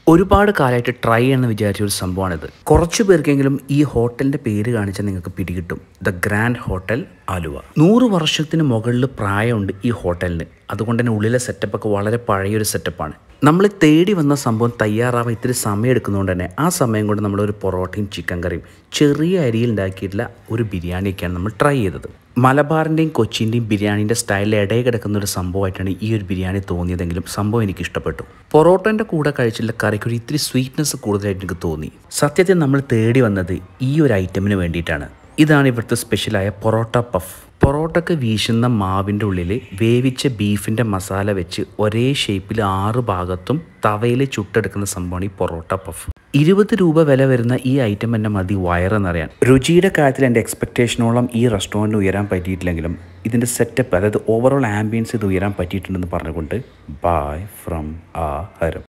ഒരുപാട് കാലമായിട്ട് ട്രൈ എന്ന് വിചാരിച്ച ഒരു സംഭവമാണിത് കുറച്ച് പേർക്കെങ്കിലും ഈ ഹോട്ടലിൻ്റെ പേര് കാണിച്ചാൽ നിങ്ങൾക്ക് പിടികിട്ടും ദ ഗ്രാൻഡ് ഹോട്ടൽ ആലുവ നൂറ് വർഷത്തിന് മുകളിൽ പ്രായമുണ്ട് ഈ ഹോട്ടലിന് അതുകൊണ്ട് തന്നെ ഉള്ളിലെ സെറ്റപ്പൊക്കെ വളരെ പഴയൊരു സെറ്റപ്പാണ് നമ്മൾ തേടി വന്ന സംഭവം തയ്യാറാവാൻ ഇത്തിരി സമയം എടുക്കുന്നതുകൊണ്ട് തന്നെ ആ സമയം കൊണ്ട് നമ്മളൊരു പൊറോട്ടയും ചിക്കൻ കറിയും ചെറിയ അരിയിൽ ഉണ്ടാക്കിയിട്ടുള്ള ഒരു ബിരിയാണിയൊക്കെയാണ് നമ്മൾ ട്രൈ ചെയ്തത് മലബാറിൻ്റെയും കൊച്ചിൻ്റെയും ബിരിയാണീൻ്റെ സ്റ്റൈലിൽ ഇടയിൽ കിടക്കുന്ന ഒരു സംഭവമായിട്ടാണ് ഈ ഒരു ബിരിയാണി തോന്നിയതെങ്കിലും സംഭവം എനിക്ക് ഇഷ്ടപ്പെട്ടു പൊറോട്ടൻ്റെ കൂടെ കഴിച്ചുള്ള കറിക്ക് ഒരു ഇത്തിരി സ്വീറ്റ്നെസ് കൂടുതലായിട്ട് എനിക്ക് തോന്നി സത്യത്തിൽ നമ്മൾ തേടി വന്നത് ഈ ഒരു ഐറ്റമിന് വേണ്ടിയിട്ടാണ് ഇതാണ് ഇവിടുത്തെ സ്പെഷ്യലായ പൊറോട്ട പഫ് പൊറോട്ടക്ക് വീശുന്ന മാവിൻ്റെ ഉള്ളിൽ വേവിച്ച ബീഫിൻ്റെ മസാല വെച്ച് ഒരേ ഷേപ്പിൽ ആറ് ഭാഗത്തും തവയിൽ ചുട്ടെടുക്കുന്ന സംഭവമാണ് ഈ പൊറോട്ട പഫ് ഇരുപത് രൂപ വില വരുന്ന ഈ ഐറ്റം എന്നെ മതി വയറെന്നറിയാൻ രുചിയുടെ കാര്യത്തിൽ എൻ്റെ എക്സ്പെക്റ്റേഷനോളം ഈ റെസ്റ്റോറൻറ്റ് ഉയരാൻ പറ്റിയിട്ടില്ലെങ്കിലും ഇതിൻ്റെ സെറ്റപ്പ് അതായത് ഓവറോൾ ആംബിയൻസ് ഇത് ഉയരാൻ പറ്റിയിട്ടുണ്ടെന്ന് പറഞ്ഞുകൊണ്ട് ബായ് ഫ്രം ആ ഹരം